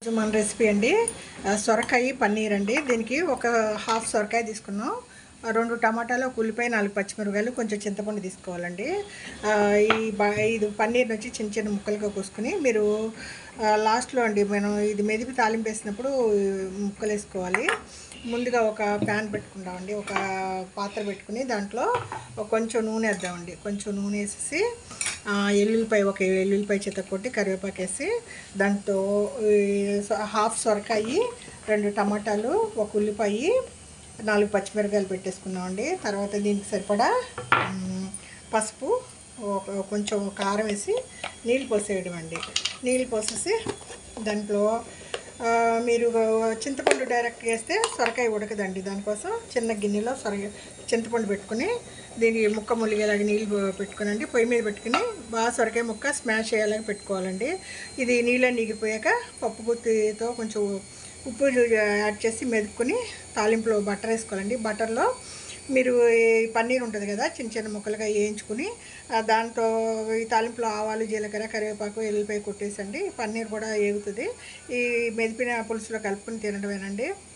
ఇది మన రెసిపీ అండి ఆ, సొరకాయ పన్నీర్ అండి దీనికి ఒక హాఫ్ సొరకాయ తీసుకున్నాం ఆ, రెండు టమాటాలు ఒక ఉల్లిపాయ నాలుగు పచ్చిమిరపకాయలు కొంచెం చింతపండు తీసుకోవాలండి ఆ, ఈ బా ఇది పన్నీర్ నుంచి చిన్న చిన్న ముక్కలుగా కోసుకుని మీరు ఆ, లాస్ట్లో అండి మనం ఇది మెదిపి తాలింపు వేసినప్పుడు ఈ ముక్కలు వేసుకోవాలి ముందుగా ఒక ప్యాన్ పెట్టుకుందామండి ఒక పాత్ర పెట్టుకుని దాంట్లో ఒక కొంచెం నూనె వేద్దామండి కొంచెం నూనె వేసేసి ఆ, ఎల్లుల్లిపాయ ఒక ఎల్లుల్లిపాయ చేత కొట్టి కరివేపాకు వేసి దాంతో ఈ సొ- హాఫ్ సొరకాయ రెండు టమాటాలు ఒక ఉల్లిపాయ నాలుగు పచ్చిమిరపకాయలు పెట్టేసుకున్నామండి తర్వాత దీనికి సరిపడా మ్, పసుపు ఒక కొంచెం కారం వేసి నీళ్ళు పోసేయడం అండి నీళ్ళు పోసేసి దాంట్లో ఆ, మీరు చింతపండు డైరెక్ట్ వేస్తే సొరకాయ ఉడకదండి దానికోసం చిన్న గిన్నెలో సొర చింతపండు పెట్టుకుని దీని ముక్క ములిగేలాగా నీళ్ళు పెట్టుకునండి పొయ్యి మీద పెట్టుకుని బాగా సొరకాయ ముక్క స్మాష్ అయ్యేలాగా పెట్టుకోవాలండి ఇది నీళ్ళని నీగిపోయాక పప్పు గుత్తితో కొంచెం ఉప్పు యాడ్ చేసి మెదుపుకొని తాలింపులో బటర్ వేసుకోవాలండి బటర్లో మీరు ఈ పన్నీర్ ఉంటుంది కదా చిన్న చిన్న ముక్కలుగా వేయించుకుని ఆ, దాంతో ఈ తాలింపులో ఆవాలు జీలకర్ర కరివేపాకు ఎల్లిపాయ కొట్టేసండి పన్నీర్ కూడా ఏగుతుంది ఈ మెదిపిన పులుసులో కలుపుకొని తినడమేనండి